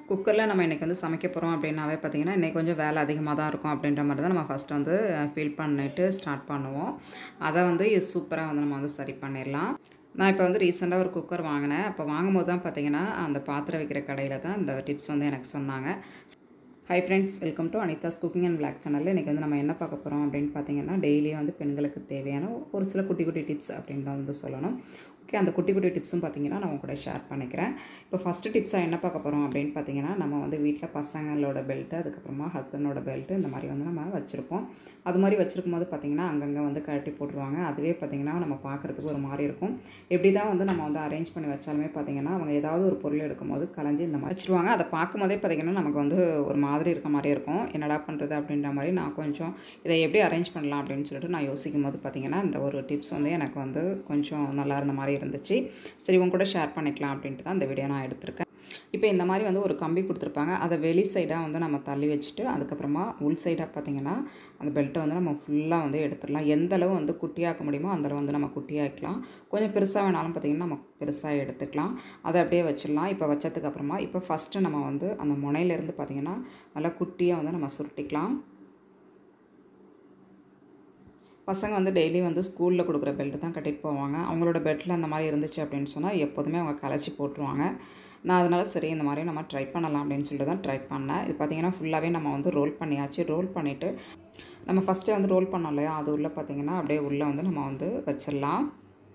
குக்கரில் நம்ம இன்றைக்கி வந்து சமைக்க போகிறோம் அப்படின்னாவே பார்த்திங்கன்னா இன்றைக்கி கொஞ்சம் வேலை அதிகமாக தான் இருக்கும் அப்படின்ற மாதிரி தான் நம்ம ஃபஸ்ட் வந்து ஃபீல் பண்ணிட்டு ஸ்டார்ட் பண்ணுவோம் அதை வந்து இது சூப்பராக வந்து நம்ம வந்து சரி பண்ணிடலாம் நான் இப்போ வந்து ரீசெண்டாக ஒரு குக்கர் வாங்கினேன் அப்போ வாங்கும்போது தான் பார்த்தீங்கன்னா அந்த பாத்திரம் வைக்கிற கடையில் தான் இந்த டிப்ஸ் வந்து எனக்கு சொன்னாங்க hi friends welcome to Anitha's cooking and blog சேனலில் இன்றைக்கி வந்து நம்ம என்ன பார்க்க போகிறோம் அப்படின்னு பார்த்தீங்கன்னா டெய்லியும் வந்து பெண்களுக்கு தேவையான ஒரு சில குட்டி குட்டி டிப்ஸ் அப்படின்னு தான் வந்து சொல்லணும் ஓகே அந்த குட்டி குட்டி டிப்ஸும் பார்த்தீங்கன்னா நான் உங்க கூட ஷேர் பண்ணிக்கிறேன் இப்போ ஃபஸ்ட்டு டிப்ஸாக என்ன பார்க்க போகிறோம் அப்படின்னு பார்த்தீங்கன்னா நம்ம வந்து வீட்டில் பசங்களோட பெல்ட்டு அதுக்கப்புறமா ஹஸ்பண்டோட பெல்ட்டு இந்த மாதிரி வந்து நம்ம வச்சுருப்போம் அது மாதிரி வச்சுருக்கும் போது பார்த்தீங்கன்னா அங்கங்கே வந்து கழட்டி போட்டுருவாங்க அதுவே பார்த்தீங்கன்னா நம்ம பார்க்குறதுக்கு ஒரு மாதிரி இருக்கும் எப்படி தான் வந்து நம்ம வந்து அரேஞ்ச் பண்ணி வச்சாலுமே பார்த்தீங்கன்னா அவங்க ஏதாவது ஒரு பொருள் எடுக்கும்போது கலைஞ்சி இந்த மாதிரி வச்சுருவாங்க அதை பார்க்கும்போதே பார்த்தீங்கன்னா நமக்கு வந்து ஒரு மாதிரி இருக்க மாதிரி இருக்கும் என்னடா பண்ணுறது அப்படின்ற மாதிரி நான் கொஞ்சம் இதை எப்படி அரேஞ்ச் பண்ணலாம் அப்படின்னு சொல்லிட்டு நான் யோசிக்கும் போது பார்த்தீங்கன்னா இந்த ஒரு டிப்ஸ் வந்து எனக்கு வந்து கொஞ்சம் நல்லா இருந்த மாதிரி இருந்துச்சு சரி உங்க கூட ஷேர் பண்ணிக்கலாம் அப்படின்ட்டு தான் இந்த வீடியோ நான் எடுத்திருக்கேன் இப்போ இந்த மாதிரி வந்து ஒரு கம்பி கொடுத்துருப்பாங்க அதை வெளி சைடாக வந்து நம்ம தள்ளி வச்சுட்டு அதுக்கப்புறமா உள் சைடாக பார்த்தீங்கன்னா அந்த பெல்ட்டை வந்து நம்ம ஃபுல்லாக வந்து எடுத்துடலாம் எந்த அளவு வந்து குட்டியாக்க முடியுமோ அந்த அளவு வந்து நம்ம குட்டியாக்கலாம் கொஞ்சம் பெருசாக வேணாலும் பார்த்திங்கன்னா நம்ம பெருசாக எடுத்துக்கலாம் அதை அப்படியே வச்சிடலாம் இப்போ வச்சதுக்கு அப்புறமா இப்போ ஃபஸ்ட்டு நம்ம வந்து அந்த முனையிலேருந்து பார்த்திங்கன்னா நல்லா குட்டியாக வந்து நம்ம சுருட்டிக்கலாம் பசங்க வந்து டெய்லி வந்து ஸ்கூலில் கொடுக்குற பெல்ட்டு தான் கட்டிட்டு போவாங்க அவங்களோட பெட்டில் அந்த மாதிரி இருந்துச்சு அப்படின்னு சொன்னால் எப்போதுமே அவங்க கலைச்சி போட்டுருவாங்க நான் அதனால் சரி இந்த மாதிரி நம்ம ட்ரை பண்ணலாம் அப்படின்னு சொல்லிட்டு தான் ட்ரை பண்ணேன் இது பார்த்திங்கன்னா ஃபுல்லாகவே நம்ம வந்து ரோல் பண்ணியாச்சு ரோல் பண்ணிவிட்டு நம்ம ஃபஸ்ட்டே வந்து ரோல் பண்ணோம் இல்லையா அது உள்ளே பார்த்திங்கன்னா அப்படியே உள்ளே வந்து நம்ம வந்து வச்சிடலாம்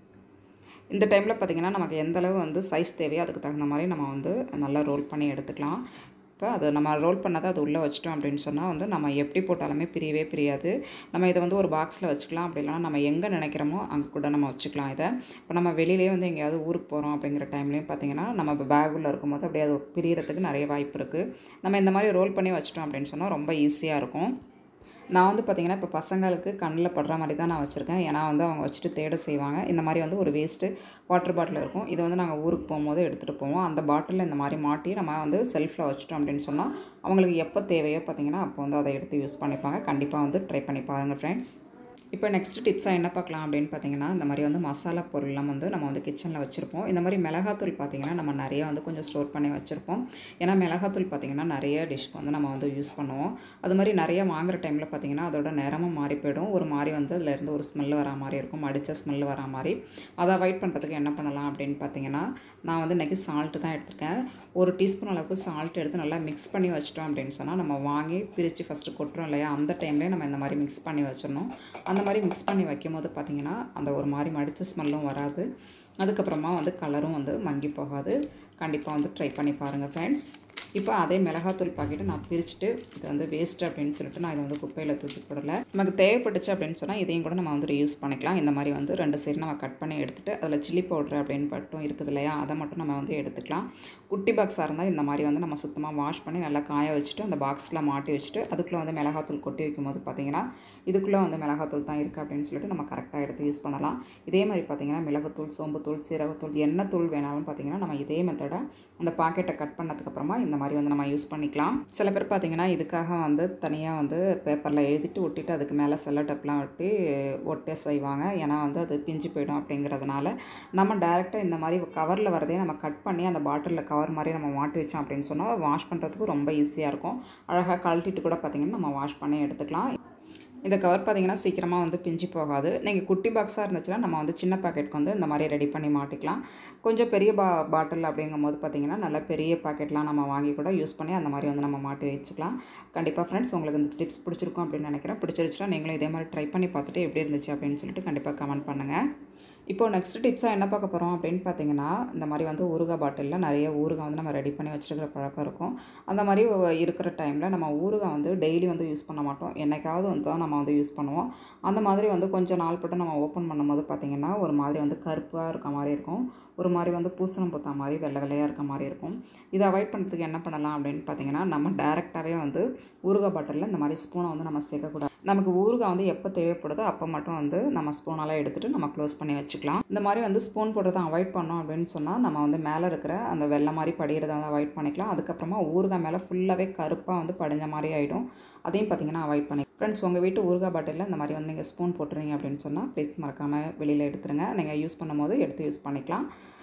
இந்த டைமில் பார்த்திங்கன்னா நமக்கு எந்த அளவு வந்து சைஸ் தேவையோ அதுக்கு தகுந்த மாதிரி நம்ம வந்து நல்லா ரோல் பண்ணி எடுத்துக்கலாம் இப்போ அது நம்ம ரோல் பண்ணதை அது உள்ளே வச்சிட்டோம் அப்படின்னு சொன்னால் வந்து நம்ம எப்படி போட்டாலுமே பிரியவே பிரியாது நம்ம இதை வந்து ஒரு பாக்ஸில் வச்சுக்கலாம் அப்படி இல்லைனா நம்ம எங்கே நினைக்கிறோமோ அங்கே கூட நம்ம வச்சுக்கலாம் இதை இப்போ நம்ம வெளியிலேயே வந்து எங்கேயாவது ஊருக்கு போகிறோம் அப்படிங்கிற டைம்லேயும் பார்த்திங்கன்னா நம்ம இப்போ பேக்குள்ளே இருக்கும்போது அப்படியே அது பிரியறதுக்கு நிறைய வாய்ப்பு இருக்குது நம்ம இந்த மாதிரி ரோல் பண்ணி வச்சிட்டோம் அப்படின்னு சொன்னால் ரொம்ப ஈஸியாக இருக்கும் நான் வந்து பார்த்திங்கன்னா இப்போ பசங்களுக்கு கண்ணில் படுற மாதிரி தான் நான் வச்சுருக்கேன் ஏன்னா வந்து அவங்க வச்சுட்டு தேட செய்வாங்க இந்த மாதிரி வந்து ஒரு வேஸ்ட்டு வாட்டர் பாட்டில் இருக்கும் இது வந்து நாங்கள் ஊருக்கு போகும்போது எடுத்துகிட்டு போவோம் அந்த பாட்டிலில் இந்த மாதிரி மாட்டி நம்ம வந்து செல்ஃபில் வச்சுட்டோம் அப்படின்னு சொன்னால் அவங்களுக்கு எப்போ தேவையோ பார்த்திங்கன்னா அப்போ வந்து அதை எடுத்து யூஸ் பண்ணிப்பாங்க கண்டிப்பாக வந்து ட்ரை பண்ணி பாருங்கள் ஃப்ரெண்ட்ஸ் இப்போ நெக்ஸ்ட் டிப்ஸாக என்ன பார்க்கலாம் அப்படின்னு பார்த்தீங்கன்னா இந்த மாதிரி வந்து மசாலா பொருள்லாம் வந்து நம்ம வந்து கிச்சனில் வச்சுருப்போம் இந்த மாதிரி மிளகாத்தூள் பார்த்திங்கன்னா நம்ம நிறைய வந்து கொஞ்சம் ஸ்டோர் பண்ணி வச்சுருப்போம் ஏன்னா மிளகாத்தூள் பார்த்திங்கன்னா நிறைய டிஷ்க்கு வந்து நம்ம வந்து யூஸ் பண்ணுவோம் அது மாதிரி நிறைய வாங்குற டைமில் பார்த்திங்கன்னா அதோட நிறமும் மாறி போயிடும் ஒரு மாதிரி வந்து அதுலேருந்து ஒரு ஸ்மெல் வரா மாதிரி இருக்கும் அடித்த ஸ்மெல் வரா மாதிரி அதை அவாய்ட் பண்ணுறதுக்கு என்ன பண்ணலாம் அப்படின்னு பார்த்தீங்கன்னா நான் வந்து இன்றைக்கி சால்ட்டு தான் எடுத்திருக்கேன் ஒரு டீஸ்பூன் அளவுக்கு சால்ட் எடுத்து நல்லா மிக்ஸ் பண்ணி வச்சிட்டோம் அப்படின்னு சொன்னால் நம்ம வாங்கி பிரித்து ஃபஸ்ட்டு கொட்டுறோம் இல்லையா அந்த டைம்லேயே நம்ம இந்த மாதிரி மிக்ஸ் பண்ணி வச்சிடணும் அந்த மாதிரி மிக்ஸ் பண்ணி வைக்கும் போது பார்த்திங்கன்னா அந்த ஒரு மாதிரி மடித்த ஸ்மெல்லும் வராது அதுக்கப்புறமா வந்து கலரும் வந்து மங்கி போகாது கண்டிப்பாக வந்து ட்ரை பண்ணி பாருங்கள் ஃப்ரெண்ட்ஸ் இப்போ அதே மிளகாத்தூள் பாக்கெட்டை நான் பிரிச்சுட்டு இது வந்து வேஸ்ட்டு அப்படின்னு சொல்லிட்டு நான் இதை வந்து குப்பையில் தூக்கி போடலை நமக்கு தேவைப்பட்டுச்சு அப்படின்னு சொன்னால் இதையும் கூட நம்ம வந்து யூஸ் பண்ணிக்கலாம் இந்த மாதிரி வந்து ரெண்டு சைடு நம்ம கட் பண்ணி எடுத்துகிட்டு அதில் சில்லி பவுட்ரு அப்படின்னு மட்டும் இருக்குது இல்லையா அதை மட்டும் நம்ம வந்து எடுத்துக்கலாம் குட்டி பாக்ஸாக இருந்தால் இந்த மாதிரி வந்து நம்ம சுத்தமாக வாஷ் பண்ணி நல்லா காய வச்சுட்டு அந்த பாக்ஸில் மாட்டி வச்சுட்டு அதுக்குள்ளே வந்து மிளகாத்தூள் கொட்டி வைக்கும் போது பார்த்திங்கன்னா இதுக்குள்ளே வந்து மிளகாத்தூள் தான் இருக்குது அப்படின்னு சொல்லிட்டு நம்ம கரெக்டாக எடுத்து யூஸ் பண்ணலாம் இதே மாதிரி பார்த்திங்கன்னா மிளகுத்தூள் சோம்புத்தூள் சீரகத்தூள் என்ன தூள் வேணாலும் பார்த்திங்கன்னா நம்ம இதே மெத்தடை அந்த பாக்கெட்டை கட் பண்ணதுக்கப்புறமா இந்த மாதிரி வந்து நம்ம யூஸ் பண்ணிக்கலாம் சில பேர் பார்த்திங்கன்னா இதுக்காக வந்து தனியாக வந்து பேப்பரில் எழுதிட்டு ஒட்டிட்டு அதுக்கு மேலே செல்ல டப்லாம் ஒட்டி ஒட்ட செய்வாங்க ஏன்னா வந்து அது பிஞ்சு போயிடும் அப்படிங்கிறதுனால நம்ம டேரெக்டாக இந்த மாதிரி கவரில் வரதே நம்ம கட் பண்ணி அந்த பாட்டிலில் கவர் மாதிரி நம்ம மாட்டி வச்சோம் அப்படின்னு சொன்னால் வாஷ் பண்ணுறதுக்கு ரொம்ப ஈஸியாக இருக்கும் அழகாக கழட்டிட்டு கூட பார்த்திங்கன்னா நம்ம வாஷ் பண்ணி எடுத்துக்கலாம் இந்த கவர் பார்த்திங்கன்னா சீக்கிரமாக வந்து பிஞ்சு போகாது நீங்கள் குட்டி பாக்ஸாக இருந்துச்சுன்னா நம்ம வந்து சின்ன பாக்கெட்டுக்கு வந்து இந்த மாதிரி ரெடி பண்ணி மாட்டிக்கலாம் கொஞ்சம் பெரிய பா பாட்டில் அப்படிங்கும் போது பார்த்திங்கன்னா நல்ல பெரிய பாக்கெட்லாம் நம்ம வாங்கி கூட யூஸ் பண்ணி அந்த மாதிரி வந்து நம்ம மாட்டி வச்சுக்கலாம் கண்டிப்பாக ஃப்ரெண்ட்ஸ் உங்களுக்கு இந்த டிப்ஸ் பிடிச்சிருக்கும் அப்படின்னு நினைக்கிறேன் பிடிச்சிருச்சுன்னா நீங்களும் இதே மாதிரி ட்ரை பண்ணி பார்த்துட்டு எப்படி இருந்துச்சு அப்படின்னு சொல்லிட்டு கண்டிப்பாக கமெண்ட் பண்ணுங்கள் இப்போது நெக்ஸ்ட் டிப்ஸாக என்ன பார்க்க போகிறோம் அப்படின்னு பார்த்தீங்கன்னா இந்த மாதிரி வந்து ஊறுகாய் பாட்டிலில் நிறைய ஊறுகாய் வந்து நம்ம ரெடி பண்ணி வச்சுருக்கிற பழக்கம் இருக்கும் அந்த மாதிரி இருக்கிற டைமில் நம்ம ஊறுகாய் வந்து டெய்லி வந்து யூஸ் பண்ண மாட்டோம் என்னைக்காவது வந்து தான் நம்ம வந்து யூஸ் பண்ணுவோம் அந்த மாதிரி வந்து கொஞ்சம் நாள் போட்டு நம்ம ஓப்பன் பண்ணும்போது பார்த்திங்கன்னா ஒரு மாதிரி வந்து கருப்பாக இருக்க மாதிரி இருக்கும் ஒரு மாதிரி வந்து பூசணம் பூத்தா மாதிரி வெள்ளை வெள்ளையாக இருக்க மாதிரி இருக்கும் இதை அவாய்ட் பண்ணுறதுக்கு என்ன பண்ணலாம் அப்படின்னு பார்த்தீங்கன்னா நம்ம டேரெக்டாகவே வந்து ஊறுகாய் பாட்டிலில் இந்த மாதிரி ஸ்பூனை வந்து நம்ம சேர்க்கக்கூடாது நமக்கு ஊறுகாய் வந்து எப்போ தேவைப்படுதோ அப்போ மட்டும் வந்து நம்ம ஸ்பூனெல்லாம் எடுத்துகிட்டு நம்ம க்ளோஸ் பண்ணி வச்சுக்கலாம் இந்த மாதிரி வந்து ஸ்பூன் போடுறதை அவாய்ட் பண்ணோம் அப்படின்னு சொன்னால் நம்ம வந்து மேலே இருக்கிற அந்த வெள்ளை மாதிரி படிகிறத வந்து அவாய்ட் பண்ணிக்கலாம் அதுக்கப்புறமா ஊறுகாய் மேலே ஃபுல்லாகவே கருப்பாக வந்து படிஞ்ச மாதிரி ஆகிடும் அதையும் பார்த்திங்கன்னா அவாய்ட் பண்ணி ஃப்ரெண்ட்ஸ் உங்கள் வீட்டு ஊறுகாய் பாட்டிலில் இந்த மாதிரி வந்து நீங்கள் ஸ்பூன் போட்டுருந்தீங்க அப்படின்னு சொன்னால் ப்ளீஸ் மறக்காமல் வெளியில் எடுத்துருங்க நீங்கள் யூஸ் பண்ணும்போது எடுத்து யூஸ் பண்ணிக்கலாம்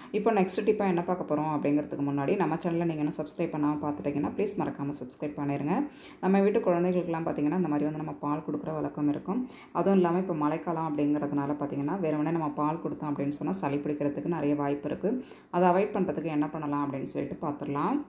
இப்போ நெக்ஸ்ட் டிப்பாக என்ன பார்க்க போகிறோம் அப்படிங்கிறதுக்கு முன்னாடி நம்ம சேனலில் நீங்கள் இன்னும் சப்ஸ்கிரைப் பண்ணாமல் பார்த்துட்டீங்கன்னா ப்ளீஸ் மறக்காமல் சப்ஸ்கிரைப் பண்ணிடுங்க நம்ம வீட்டு குழந்தைகளுக்குலாம் பார்த்திங்கன்னா இந்த மாதிரி வந்து நம்ம பால் கொடுக்குற வழக்கம் இருக்கும் அதுவும் இல்லாமல் இப்போ மழைக்காலம் அப்படிங்கிறதுனால பார்த்திங்கன்னா வெறுமனே நம்ம பால் கொடுத்தோம் அப்படின்னு சொன்னால் சளி பிடிக்கிறதுக்கு நிறைய வாய்ப்பு இருக்குது அதை அவாய்ட் பண்ணுறதுக்கு என்ன பண்ணலாம் அப்படின்னு சொல்லிட்டு பார்த்துடலாம்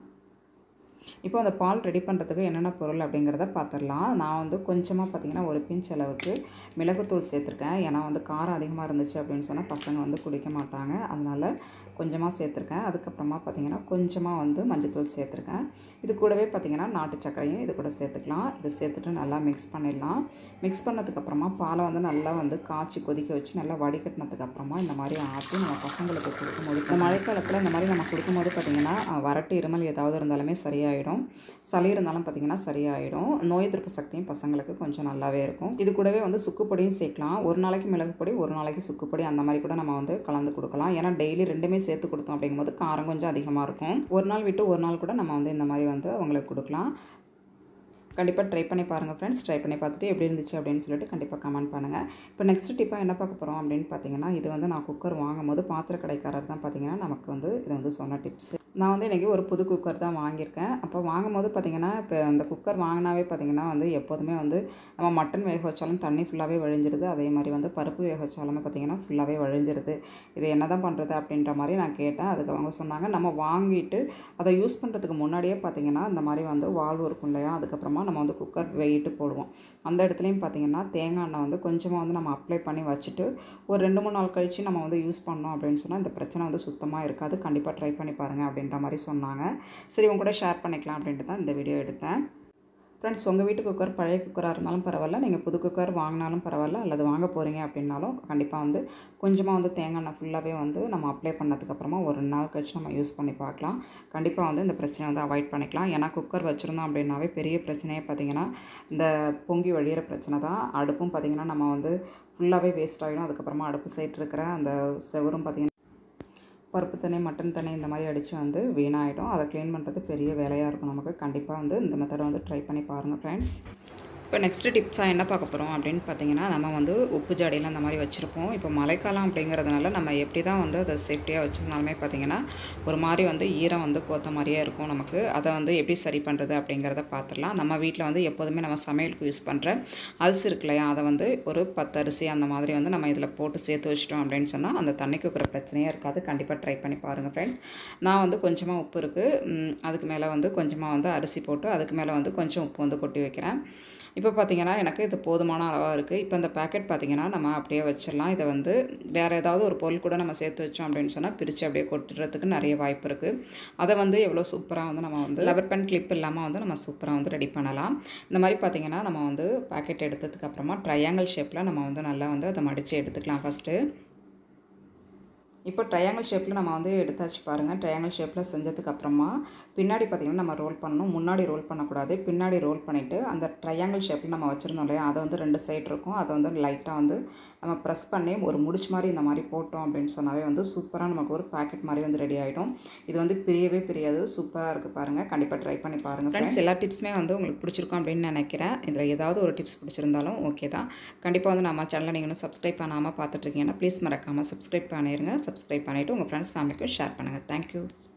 இப்போ அந்த பால் ரெடி பண்ணுறதுக்கு என்னென்ன பொருள் அப்படிங்கிறத பார்த்துடலாம் நான் வந்து கொஞ்சமாக பார்த்திங்கன்னா ஒரு பிஞ்ச் அளவுக்கு மிளகுத்தூள் சேர்த்துருக்கேன் ஏன்னா வந்து காரம் அதிகமாக இருந்துச்சு அப்படின்னு சொன்னால் பசங்க வந்து குடிக்க மாட்டாங்க அதனால் கொஞ்சமாக சேர்த்துருக்கேன் அதுக்கப்புறமா பார்த்திங்கன்னா கொஞ்சமாக வந்து மஞ்சத்தூள் சேர்த்துருக்கேன் இது கூடவே பார்த்திங்கன்னா நாட்டு சர்க்கரையும் இது கூட சேர்த்துக்கலாம் இது சேர்த்துட்டு நல்லா மிக்ஸ் பண்ணிடலாம் மிக்ஸ் பண்ணதுக்கப்புறமா பாலை வந்து நல்லா வந்து காய்ச்சி கொதிக்க வச்சு நல்லா வடிகட்டினதுக்கப்புறமா இந்த மாதிரி ஆற்றி நம்ம பசங்களுக்கு கொடுக்கும்போது இந்த மழைக்காலத்தில் இந்த மாதிரி நம்ம கொடுக்கும்போது பார்த்திங்கன்னா அஹ், வறட்டு இருமல் ஏதாவது இருந்தாலுமே சரியாயிடும் சளி இருந்தாலும் பார்த்திங்கன்னா சரியாயிடும் நோய் எதிர்ப்பு சக்தியும் பசங்களுக்கு கொஞ்சம் நல்லாவே இருக்கும் இது கூடவே வந்து சுக்குப்பொடியும் சேர்க்கலாம் ஒரு நாளைக்கு மிளகு பொடி ஒரு நாளைக்கு சுக்குப்பொடி அந்த மாதிரி கூட நம்ம வந்து கலந்து கொடுக்கலாம் ஏன்னா டெய்லி ரெண்டுமே சேர்த்து கொடுத்தோம் அப்படிங்கும்போது காரம் கொஞ்சம் அதிகமாக இருக்கும் ஒரு நாள் விட்டு ஒரு நாள் கூட நம்ம வந்து இந்த மாதிரி வந்து அவங்களுக்கு கொடுக்கலாம் கண்டிப்பாக ட்ரை பண்ணி பாருங்கள் ஃப்ரெண்ட்ஸ் ட்ரை பண்ணி பார்த்துட்டு எப்படி இருந்துச்சு அப்படின்னு சொல்லிட்டு கண்டிப்பாக கமெண்ட் பண்ணுங்கள் இப்போ நெக்ஸ்ட் டிப்பாக என்ன பார்க்க போகிறோம் அப்படின்னு பார்த்தீங்கன்னா இது வந்து நான் குக்கர் வாங்கும்போது பாத்திர கடைக்காரர் தான் பார்த்தீங்கன்னா நமக்கு வந்து இது வந்து சொன்ன டிப்ஸ் நான் வந்து இன்றைக்கி ஒரு புது குக்கர் தான் வாங்கியிருக்கேன் அப்போ வாங்கும்போது பார்த்தீங்கன்னா இப்போ அந்த குக்கர் வாங்கினாவே பார்த்தீங்கன்னா வந்து எப்போதுமே வந்து நம்ம மட்டன் வேக வச்சாலும் தண்ணி ஃபுல்லாகவே வழிஞ்சிருது அதே மாதிரி வந்து பருப்பு வேக வச்சாலுமே பார்த்தீங்கன்னா ஃபுல்லாகவே வழிஞ்சிருது இது என்ன தான் பண்ணுறது அப்படின்ற மாதிரி நான் கேட்டேன் அதுக்கு அவங்க சொன்னாங்க நம்ம வாங்கிட்டு அதை யூஸ் பண்ணுறதுக்கு முன்னாடியே பார்த்தீங்கன்னா இந்த மாதிரி வந்து வால்வு இருக்கும் இல்லையா அதுக்கப்புறமா நம்ம வந்து குக்கர் வெயிட்டு போடுவோம் அந்த இடத்துலையும் பார்த்தீங்கன்னா தேங்காய் எண்ணெய் வந்து கொஞ்சமாக வந்து நம்ம அப்ளை பண்ணி வச்சுட்டு ஒரு ரெண்டு மூணு நாள் கழித்து நம்ம வந்து யூஸ் பண்ணோம் அப்படின்னு சொன்னால் இந்த பிரச்சனை வந்து சுத்தமாக இருக்காது கண்டிப்பாக ட்ரை பண்ணி பாருங்கள் அப்படின்ற மாதிரி சொன்னாங்க சரி உங்க கூட ஷேர் பண்ணிக்கலாம் அப்படின்ட்டு தான் இந்த வீடியோ எடுத்தேன் ஃப்ரெண்ட்ஸ் உங்கள் வீட்டு குக்கர் பழைய குக்கராக இருந்தாலும் பரவாயில்ல நீங்கள் புது குக்கர் வாங்கினாலும் பரவாயில்ல அல்லது வாங்க போகிறீங்க அப்படின்னாலும் கண்டிப்பாக வந்து கொஞ்சமாக வந்து தேங்காய் எண்ணெய் ஃபுல்லாகவே வந்து நம்ம அப்ளை பண்ணதுக்கப்புறமா ஒரு ரெண்டு நாள் கழிச்சு நம்ம யூஸ் பண்ணி பார்க்கலாம் கண்டிப்பாக வந்து இந்த பிரச்சனையை வந்து அவாய்ட் பண்ணிக்கலாம் ஏன்னா குக்கர் வச்சுருந்தோம் அப்படின்னாவே பெரிய பிரச்சனையே பார்த்திங்கன்னா இந்த பொங்கி வழியிற பிரச்சனை தான் அடுப்பும் பார்த்திங்கன்னா நம்ம வந்து ஃபுல்லாகவே வேஸ்ட் ஆகிடும் அதுக்கப்புறமா அடுப்பு சைடு இருக்கிற அந்த செவரும் பார்த்திங்கன்னா பருப்பு தண்ணி மட்டன் தண்ணி இந்த மாதிரி அடித்து வந்து வீணாகிடும் அதை க்ளீன் பண்ணுறது பெரிய வேலையாக இருக்கும் நமக்கு கண்டிப்பாக வந்து இந்த மெத்தடை வந்து ட்ரை பண்ணி பாருங்கள் ஃப்ரெண்ட்ஸ் இப்போ நெக்ஸ்ட்டு டிப்ஸாக என்ன பார்க்க போகிறோம் அப்படின்னு பார்த்தீங்கன்னா நம்ம வந்து உப்பு ஜாடியில் அந்த மாதிரி வச்சுருப்போம் இப்போ மழைக்காலம் அப்படிங்கிறதுனால நம்ம எப்படி தான் வந்து அதை சேஃப்டியாக வச்சுருந்தாலுமே பார்த்தீங்கன்னா ஒரு மாதிரி வந்து ஈரம் வந்து கோத்த மாதிரியே இருக்கும் நமக்கு அதை வந்து எப்படி சரி பண்ணுறது அப்படிங்கிறத பார்த்துடலாம் நம்ம வீட்டில் வந்து எப்போதுமே நம்ம சமையலுக்கு யூஸ் பண்ணுற அரிசி இருக்கு இல்லையா அதை வந்து ஒரு பத்து அரிசி அந்த மாதிரி வந்து நம்ம இதில் போட்டு சேர்த்து வச்சிட்டோம் அப்படின்னு சொன்னால் அந்த தண்ணிக்கு இருக்கிற பிரச்சனையே இருக்காது கண்டிப்பாக ட்ரை பண்ணி பாருங்கள் ஃப்ரெண்ட்ஸ் நான் வந்து கொஞ்சமாக உப்பு இருக்குது அதுக்கு மேலே வந்து கொஞ்சமாக வந்து அரிசி போட்டு அதுக்கு மேலே வந்து கொஞ்சம் உப்பு வந்து கொட்டி வைக்கிறேன் இப்போ பார்த்தீங்கன்னா எனக்கு இது போதுமான அளவாக இருக்குது இப்போ இந்த பேக்கெட் பார்த்தீங்கன்னா நம்ம அப்படியே வச்சிடலாம் இதை வந்து வேறு ஏதாவது ஒரு பொருள் கூட நம்ம சேர்த்து வச்சோம் அப்படின்னு சொன்னால் பிரித்து அப்படியே கொட்டுறதுக்கு நிறைய வாய்ப்பு இருக்குது அதை வந்து எவ்வளோ சூப்பராக வந்து நம்ம வந்து லவர் பென் கிளிப் இல்லாமல் வந்து நம்ம சூப்பராக வந்து ரெடி பண்ணலாம் இந்த மாதிரி பார்த்தீங்கன்னா நம்ம வந்து பேக்கெட் எடுத்ததுக்கு அப்புறமா ட்ரையாங்கிள் ஷேப்பில் நம்ம வந்து நல்லா வந்து அதை மடித்து எடுத்துக்கலாம் ஃபஸ்ட்டு இப்போ ட்ரையாங்கிள் ஷேப்பில் நம்ம வந்து எடுத்தாச்சு பாருங்கள் ட்ரையாங்கிள் ஷேப்பில் செஞ்சதுக்கு அப்புறமா பின்னாடி பார்த்திங்கன்னா நம்ம ரோல் பண்ணணும் முன்னாடி ரோல் பண்ணக்கூடாது பின்னாடி ரோல் பண்ணிவிட்டு அந்த ட்ரையாங்கிள் ஷேப்பில் நம்ம வச்சுருந்தோம் இல்லையா அதை வந்து ரெண்டு சைடு இருக்கும் அதை வந்து லைட்டாக வந்து நம்ம ப்ரெஸ் பண்ணி ஒரு முடிச்சு மாதிரி இந்த மாதிரி போட்டோம் அப்படின்னு சொன்னாவே வந்து சூப்பராக நமக்கு ஒரு பேக்கெட் மாதிரி வந்து ரெடி ஆகிடும் இது வந்து பிரியவே பிரியாது சூப்பராக இருக்குது பாருங்கள் கண்டிப்பாக ட்ரை பண்ணி பாருங்கள் ஃப்ரெண்ட்ஸ் எல்லா டிப்ஸுமே வந்து உங்களுக்கு பிடிச்சிருக்கும் அப்படின்னு நினைக்கிறேன் இதில் ஏதாவது ஒரு டிப்ஸ் பிடிச்சிருந்தாலும் ஓகே தான் கண்டிப்பாக வந்து நம்ம சேனலை நீங்கள் இன்னும் சப்ஸ்கிரைப் பண்ணாமல் பார்த்துட்ருக்கீங்கன்னா ப்ளீஸ் மறக்காமல் சப்ஸ்கிரைப் பண்ணிடுங்க சப்ஸ்கிரைப் பண்ணிவிட்டு உங்கள் ஃப்ரெண்ட்ஸ் ஃபேமிலிக்கும் ஷேர் பண்ணுங்கள் தேங்க்யூ